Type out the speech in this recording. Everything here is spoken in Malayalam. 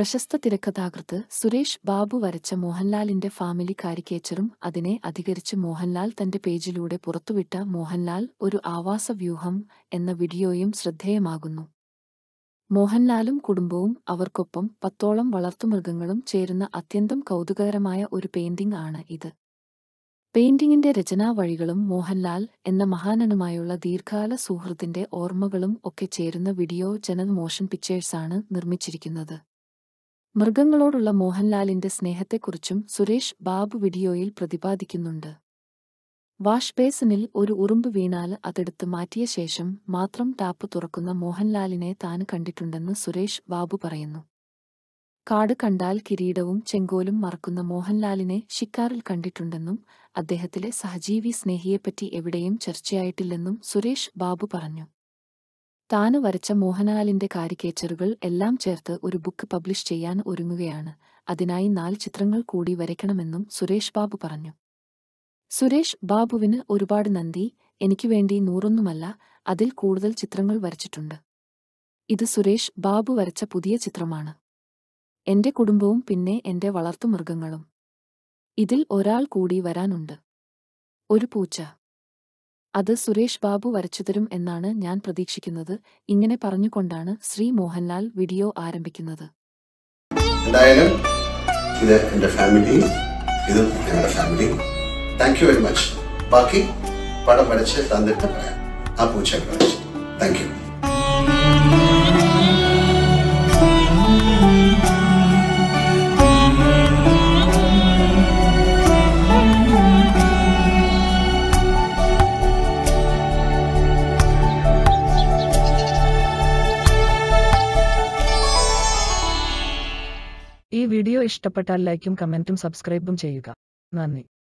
പ്രശസ്ത തിരക്കഥാകൃത്ത് സുരേഷ് ബാബു വരച്ച മോഹൻലാലിന്റെ ഫാമിലി കാരിക്കേച്ചറും അതിനെ അധികരിച്ച് മോഹൻലാൽ തന്റെ പേജിലൂടെ പുറത്തുവിട്ട മോഹൻലാൽ ഒരു ആവാസവ്യൂഹം എന്ന വീഡിയോയും ശ്രദ്ധേയമാകുന്നു മോഹൻലാലും കുടുംബവും അവർക്കൊപ്പം പത്തോളം വളർത്തുമൃഗങ്ങളും ചേരുന്ന അത്യന്തം കൗതുകകരമായ ഒരു പെയിന്റിംഗ് ആണ് ഇത് പെയിന്റിംഗിന്റെ രചനാവഴികളും മോഹൻലാൽ എന്ന മഹാനനുമായുള്ള ദീർഘകാല സുഹൃത്തിന്റെ ഓർമ്മകളും ഒക്കെ ചേരുന്ന വീഡിയോ ജനൽ മോഷൻ പിക്ചേഴ്സാണ് നിർമ്മിച്ചിരിക്കുന്നത് മൃഗങ്ങളോടുള്ള മോഹൻലാലിന്റെ സ്നേഹത്തെക്കുറിച്ചും സുരേഷ് ബാബു വീഡിയോയിൽ പ്രതിപാദിക്കുന്നുണ്ട് വാഷ് ബേസിനിൽ ഒരു ഉറുമ്പ് വീണാൽ അതെടുത്ത് മാറ്റിയ ശേഷം മാത്രം ടാപ്പ് തുറക്കുന്ന മോഹൻലാലിനെ താൻ കണ്ടിട്ടുണ്ടെന്ന് സുരേഷ് ബാബു പറയുന്നു കാട് കണ്ടാൽ കിരീടവും ചെങ്കോലും മറക്കുന്ന മോഹൻലാലിനെ ഷിക്കാറിൽ കണ്ടിട്ടുണ്ടെന്നും അദ്ദേഹത്തിലെ സഹജീവി സ്നേഹിയെപ്പറ്റി എവിടെയും ചർച്ചയായിട്ടില്ലെന്നും സുരേഷ് ബാബു പറഞ്ഞു താന് വരച്ച മോഹൻലാലിന്റെ കാരിക്കേച്ചറുകൾ എല്ലാം ചേർത്ത് ഒരു ബുക്ക് പബ്ലിഷ് ചെയ്യാൻ ഒരുങ്ങുകയാണ് അതിനായി നാല് ചിത്രങ്ങൾ കൂടി വരയ്ക്കണമെന്നും സുരേഷ് ബാബു പറഞ്ഞു സുരേഷ് ബാബുവിന് ഒരുപാട് നന്ദി എനിക്ക് വേണ്ടി നൂറൊന്നുമല്ല അതിൽ കൂടുതൽ ചിത്രങ്ങൾ വരച്ചിട്ടുണ്ട് ഇത് സുരേഷ് ബാബു വരച്ച പുതിയ ചിത്രമാണ് എന്റെ കുടുംബവും പിന്നെ എന്റെ വളർത്തുമൃഗങ്ങളും ഇതിൽ ഒരാൾ കൂടി വരാനുണ്ട് ഒരു പൂച്ച അത് സുരേഷ് ബാബു വരച്ചുതരും എന്നാണ് ഞാൻ പ്രതീക്ഷിക്കുന്നത് ഇങ്ങനെ പറഞ്ഞുകൊണ്ടാണ് ശ്രീ മോഹൻലാൽ വീഡിയോ ആരംഭിക്കുന്നത് എന്തായാലും ഇത് എൻ്റെ ഫാമിലി ഇതും ഞങ്ങളുടെ family thank you very much ബാക്കി പടം വരച്ച് തന്നിട്ട് പറയാം ആ പൂച്ച വരച്ച് താങ്ക് യു ഈ വീഡിയോ ഇഷ്ടപ്പെട്ടാൽ ലൈക്കും കമന്റും സബ്സ്ക്രൈബും ചെയ്യുക നന്ദി